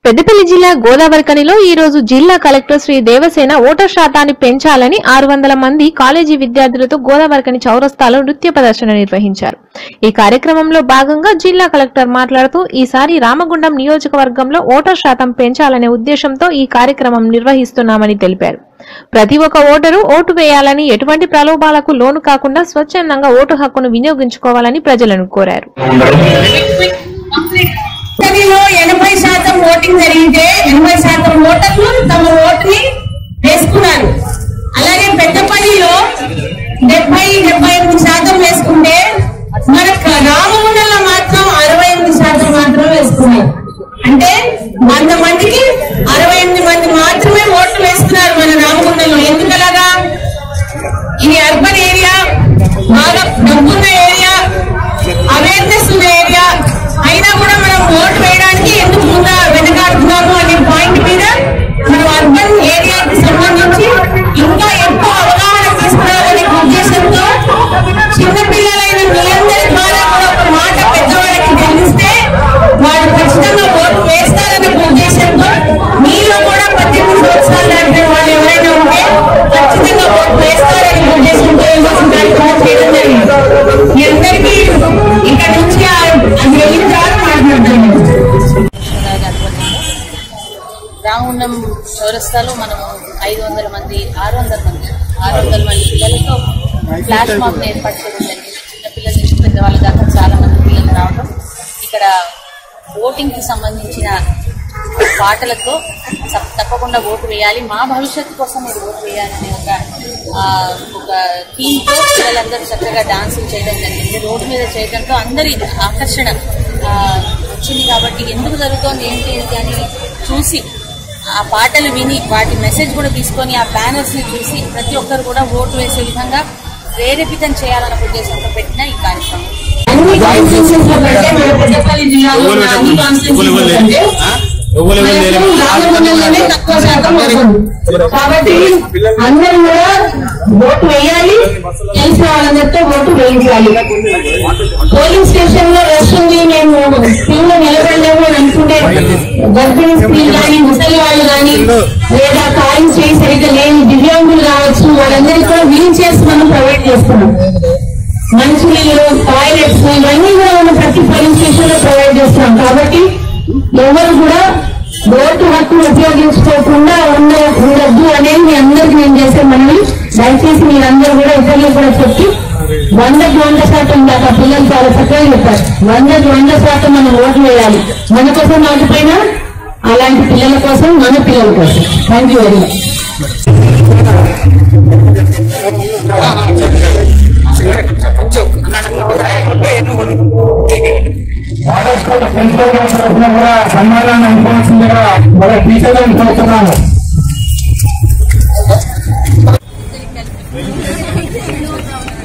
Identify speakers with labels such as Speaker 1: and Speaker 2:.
Speaker 1: పెద్దపల్లి జిల్లా గోదావరికనిలో ఈ రోజు జిల్లా కలెక్టర్ శ్రీ దేవసేన ఓటర్ శాతాన్ని పెంచాలని ఆరు వందల మంది కాలేజీ విద్యార్థులతో గోదావరికని చౌరస్తాలో నృత్య ప్రదర్శన నిర్వహించారు ఈ కార్యక్రమంలో భాగంగా జిల్లా కలెక్టర్ మాట్లాడుతూ ఈసారి రామగుండం నియోజకవర్గంలో ఓటర్ శాతం పెంచాలనే ఉద్దేశంతో ఈ కార్యక్రమం నిర్వహిస్తున్నామని తెలిపారు ప్రతి ఒక్క ఓటరు ఓటు వేయాలని ఎటువంటి ప్రలోభాలకు లోను కాకుండా స్వచ్ఛందంగా ఓటు హక్కును వినియోగించుకోవాలని ప్రజలను కోరారు
Speaker 2: లో ఎనభై శాతం ఓటింగ్ జరిగితే ఎనభై శాతం ఓటర్లు తమ ఓటుని వేసుకున్నారు అలాగే పెద్దపల్లిలో డెబ్బై డెబ్బై ఎనిమిది శాతం వేసుకుంటే మన రామగుండంలో మాత్రం అరవై ఎనిమిది శాతం మాత్రం వేసుకున్నారు అంటే వంద మందికి అరవై ఎనిమిది మంది మాత్రమే ఓట్లు వేస్తున్నారు మన రామగుండంలో ఎందుకలాగా ఇది అర్బన్ ఏరియా బాగా డబ్బున్న ఏరియా అవేర్నెస్ ఉన్న ఏరియా అయినా కూడా మనం ఓటు వేయడానికి ఎందుకు ముందా వెనకాడుతున్నాము అనే పాయింట్ మీద మనం అర్బన్ ఏరియాకి సంబంధించి ఇంకా ఎక్కువ అవగాహన తీసుకురావాలనే ఉద్దేశంతో చిన్నపిల్లలైన మీ అందరి ద్వారా కూడా ఒక మాట పెద్దవాళ్ళకి తెలిస్తే వాళ్ళు ఖచ్చితంగా ఓటు వేస్తారనే ఉద్దేశంతో మీలో కూడా పద్దెనిమిది సంవత్సరాలు దాటిన వాళ్ళు ఎవరైనా ఉంటే ఖచ్చితంగా ఓటు వేస్తారనే ఉద్దేశంతో ఈ రోజు కార్యక్రమం చేయడం జరిగింది మీ అందరికీ ఇక్కడ నుంచి ఆ- అది వెళ్ళిన తర్వాత మాట్లాడతాను
Speaker 3: గారి ఆధ్వర్యంలో రామగుండం చౌరస్తాలో మనము ఐదు వందల మంది ఆరు వందల మంది ఆరు వందల మంది పిల్లలతో ఫ్లాష్ మాప్ ఏర్పాటు చేయడం జరిగింది చిన్న పిల్లల నుంచి పెద్దవాళ్ళ దాకా చాలా మంది పిల్లలు రావడం ఇక్కడ ఓటింగ్ కి సంబంధించిన పాటలతో తప్ప- తప్పకుండా ఓటు వేయాలి మా భవిష్యత్తు కోసం మీరు ఓటు వేయాలనే ఒక ఆ, ఒక థీమ్తో పిల్లలందరూ చక్కగా డాన్సులు చేయడం జరిగింది రోడ్డు మీద చేయడంతో అందరి ఆకర్షణ ఆ, వచ్చింది కాబట్టి ఎందుకు జరుగుతోంది ఏంటి ఏంటి అని చూసి ఆ పాటలు విని వాటి మెసేజ్ కూడా తీసుకొని ఆ బ్యానర్స్ ని చూసి ప్రతి ఒక్కరు కూడా ఓటు వేసే విధంగా ప్రేరేపితం చేయాలన్న ఉద్దేశంతో పెట్టిన ఈ కార్యక్రమం
Speaker 2: అన్ని కాన్స్టిట్యూషన్స్ లో కంటే మన పెద్దపల్లి జిల్లాలో ఉన్న అన్ని కాన్స్టిట్యూషన్స్ కంటే మనకు రామగుండంలోనే తక్కువ శాతం వస్తుంది కాబట్టి అందరూ కూడా ఓటు వేయాలి తెలిసిన వాళ్ళందరితో ఓటు వేయించాలి పోలింగ్ స్టేషన్ లో రష్ ఉంది మేము క్యూ లో నిలబడలేము అని అనుకుంటే గర్భిణీ స్త్రీలు కానీ ముసలి వాళ్ళు కానీ లేదా కాయం చేయి సరిగ్గా లేని దివ్యాంగులు కావచ్చు వాళ్ళందరికీ కూడా వీల్ చైర్స్ మనం ప్రొవైడ్ చేస్తున్నాం మంచినీళ్ళు టాయిలెట్స్ ఇవన్నీ కూడా మనం ప్రతి పోలింగ్ స్టేషన్ లో ప్రొవైడ్ చేస్తున్నాం కాబట్టి ఎవరు కూడా ఓటు హక్కు ఉపయోగించుకోకుండా ఉండ ఉండద్దు అనేది మీ అందరికి నేను చేసే మనవి దయచేసి మీరందరూ కూడా ఇతరులకు కూడా చెప్పి వందకి వంద శాతం దాకా పిల్లలు చాలా చక్కగా చెప్పారు వందకి వంద శాతం మనం ఓటు వేయాలి మన కోసం ఓటుపైన అలాంటి పిల్లల కోసం మన పిల్లల కోసం థ్యాంక్ యూ వెరీ మచ్
Speaker 4: కూడా సన్మానాన్ని అనుకోవాల్సిందిగా మన టీచర్లను కోరుతున్నాను
Speaker 3: Thank you.